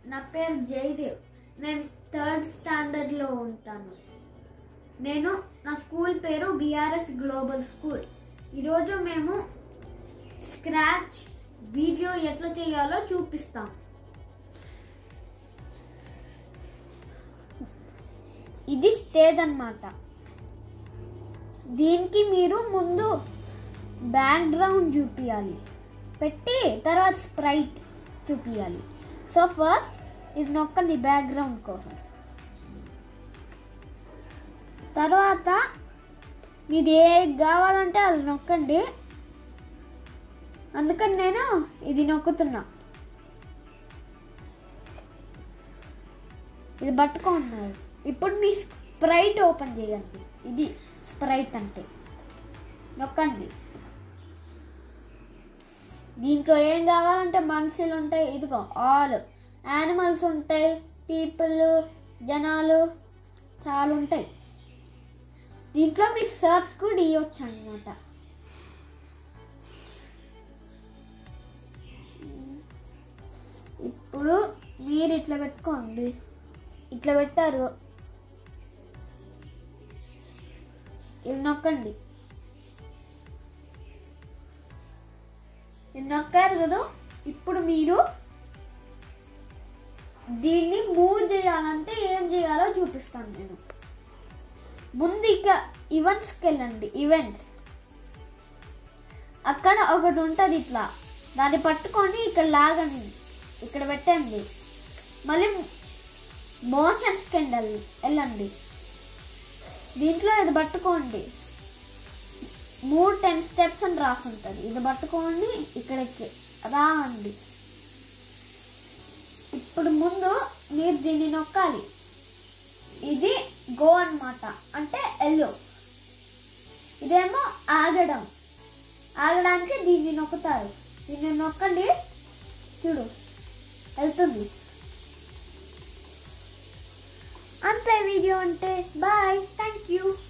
నా పేరు జయదేవ్ నేను థర్డ్ స్టాండర్డ్లో ఉంటాను నేను నా స్కూల్ పేరు బీఆర్ఎస్ గ్లోబల్ స్కూల్ ఈరోజు మేము స్క్రాచ్ వీడియో ఎట్లా చేయాలో చూపిస్తాం ఇది స్టేజ్ అన్నమాట దీనికి మీరు ముందు బ్యాక్గ్రౌండ్ చూపించాలి పెట్టి తర్వాత స్ప్రైట్ చూపించాలి సో ఫస్ట్ ఇది నొక్కండి బ్యాక్గ్రౌండ్ కోసం తర్వాత మీది ఏ కావాలంటే అది నొక్కండి అందుకని నేను ఇది నొక్కుతున్నా ఇది పట్టుకున్నారు ఇప్పుడు మీ స్ప్రైట్ ఓపెన్ చేయండి ఇది స్ప్రైట్ అంటే నొక్కండి దీంట్లో ఏం కావాలంటే మనుషులు ఉంటాయి ఇదిగో ఆల్ యానిమల్స్ ఉంటాయి పీపుల్ జనాలు చాలా ఉంటాయి దీంట్లో మీ సర్చ్ కూడా ఇవ్వచ్చు అనమాట ఇప్పుడు మీరు ఇట్లా పెట్టుకోండి ఇట్లా పెట్టారు ఇది నొక్కండి ఇది నొక్కారు కదా ఇప్పుడు మీరు దీన్ని మూవ్ చేయాలంటే ఏం చేయాలో చూపిస్తాను నేను ముందు ఇక ఈవెంట్స్కి వెళ్ళండి ఈవెంట్స్ అక్కడ ఒకటి ఉంటుంది ఇట్లా దాన్ని పట్టుకొని ఇక్కడ లాగండి ఇక్కడ పెట్టండి మళ్ళీ మోషన్స్కి వెళ్ళండి వెళ్ళండి దీంట్లో ఇది పట్టుకోండి మూడు టెన్ స్టెప్స్ అని రాసుంటుంది ఇది పట్టుకోండి ఇక్కడికి రావండి ఇప్పుడు ముందు మీరు దీన్ని నొక్కాలి ఇది గో అన్నమాట అంటే ఎల్లో ఇదేమో ఆగడం ఆగడానికి దీన్ని నొక్కుతారు దీన్ని నొక్కండి చూడు వెళ్తుంది అంతే వీడియో అంటే బాయ్ థ్యాంక్ యూ